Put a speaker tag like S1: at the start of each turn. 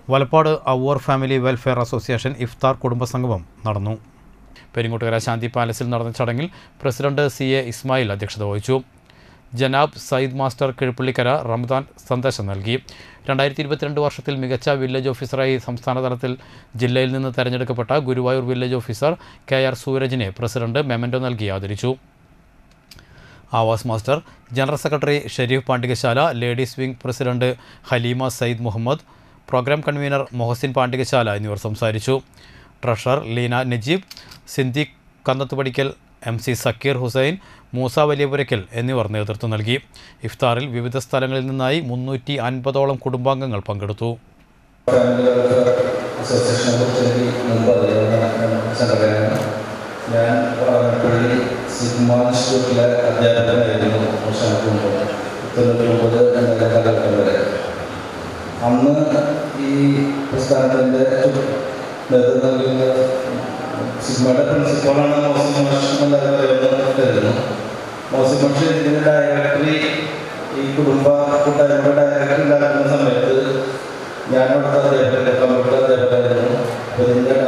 S1: Valappad our family welfare association ഇഫ്താർ കുടുംബസംഗമം നടന്നു പെരിങ്ങോട്ടുകര ശാന്തി പാലസിൽ നടന്ന ചടങ്ങിൽ പ്രസിഡന്റ് സി എ ഇസ്മായിൽ അധ്യക്ഷത വഹിച്ചു ജനാബ് സയ്യിദ് മാസ്റ്റർ കിഴപ്പള്ളിക്കര റമദാൻ സന്ദേശം നൽകി രണ്ടായിരത്തി ഇരുപത്തിരണ്ട് വർഷത്തിൽ മികച്ച വില്ലേജ് ഓഫീസറായി സംസ്ഥാന തലത്തിൽ ജില്ലയിൽ നിന്ന് തെരഞ്ഞെടുക്കപ്പെട്ട Guruvayur village officer K R സൂരജിനെ പ്രസിഡന്റ് മെമൻറ്റോ നൽകി ആദരിച്ചു Awaz master general secretary Sharif Pandikashala ladies wing president Haleema Sayyid Muhammad programme convener Mohsin Pandikashala എന്നിവർ സംസാരിച്ചു treasurer Leena Najeeb Sindhiq Kannathupadikkal M C Zakir Hussain Moosa Valiyapurakkal എന്നിവർ നേതൃത്വം നൽകി ഇഫ്താറിൽ വിവിധ സ്ഥലങ്ങളിൽ നിന്നായി മുന്നൂറ്റി അൻപതോളം കുടുംബാംഗങ്ങൾ പങ്കെടുത്തു
S2: ഫാമിലി വെൽഫെയർ അസോസിയേഷനെ കുറിച്ച് എനിക്ക് മുമ്പ് അറിയാവുന്ന സംഘടനയാണ് ഞാൻ പള്ളി സിഗ്മ ഇൻസ്റ്റിറ്റ്യൂട്ടിലെ അധ്യാപകനായിരുന്നു വർഷങ്ങൾക്ക് മുമ്പ് തൊണ്ണൂറ്റി ഒമ്പത് രണ്ടായിരം കാലഘട്ടം വരെ അന്ന് ഈ പ്രസ്ഥാനത്തിൻ്റെ നേതൃത്വം നൽകുന്ന സിഗ്മയുടെ പ്രിൻസിപ്പളാണ് മോസിം മഷ് എല്ലാവരും അറിയുന്നതായിരുന്നു മോസിം മഷ് ഇതിൻ്റെ ഡയറക്ടറി ഈ കുടുംബ കൂട്ടായ്മയുടെ ഡയറക്ടറി ഉണ്ടാക്കുന്ന സമയത്ത് ഞാൻ അവിടുത്തെ അധ്യാപകൻ കമ്പ്യൂട്ടർ അധ്യാപകനായിരുന്നു അപ്പോൾ ഇതിൻ്റെ